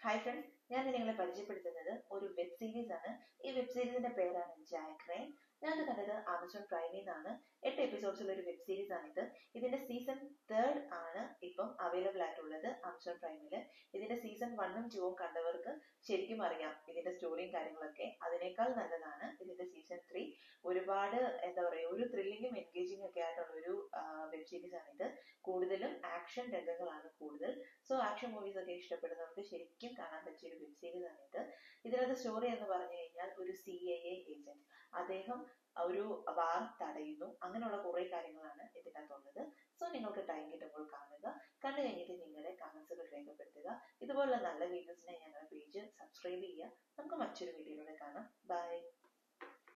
hi friends ഞാൻ ഇന്ന് നിങ്ങളെ പരിചയപ്പെടുത്തുന്നത് ഒരു വെബ് സീരീസ് ആണ് ഈ വെബ് സീരീസിന്റെ പേരാണ് ജാക്ക് റൈൻ ഞാനത് കണ്ടത് ആമസോൺ പ്രൈമിൽ നിന്നാണ് എട്ട് എപ്പിസോഡ്സ് ഉള്ള ഒരു വെബ് സീരീസ് ആണിത് ഇതിന്റെ സീസൺ തേർഡ് ആണ് ഇപ്പം അവൈലബിൾ ആയിട്ടുള്ളത് ആമസോൺ പ്രൈമില് ഇതിന്റെ സീസൺ വണ്ണും ടൂവും കണ്ടവർക്ക് ശരിക്കും അറിയാം ഇതിന്റെ സ്റ്റോറിയും കാര്യങ്ങളൊക്കെ അതിനേക്കാൾ നല്ലതാണ് ഇതിന്റെ സീസൺ ത്രീ ഒരുപാട് എന്താ പറയുക ഒരു ത്രില്ലിങ്ങും എൻഗേജിങ് ഒക്കെ ആയിട്ടുള്ള ഒരു വെബ് സീരീസ് ആണിത് കൂടുതലും ആക്ഷൻ രംഗങ്ങളാണ് കൂടുതൽ സോ ആക്ഷൻ മൂവീസ് ഒക്കെ ഇഷ്ടപ്പെടുന്നവർക്ക് ശരിക്കും കാണാൻ പറ്റിയ ഒരു വെബ് സീരീസ് ആണിത് ഇതിനകത്ത് സ്റ്റോറി എന്ന് പറഞ്ഞു കഴിഞ്ഞാൽ ഒരു സി എ എ ഏജന്റ് അദ്ദേഹം ഒരു വാർ തടയുന്നു അങ്ങനെയുള്ള കുറെ കാര്യങ്ങളാണ് ഇതിനകത്തുള്ളത് സോ നിങ്ങൾക്ക് ടൈം കിട്ടുമ്പോൾ കാണുക കണ്ടു കഴിഞ്ഞിട്ട് നിങ്ങളുടെ കമന്റ്സുകൾ രേഖപ്പെടുത്തുക ഇതുപോലുള്ള നല്ല വീഡിയോസ്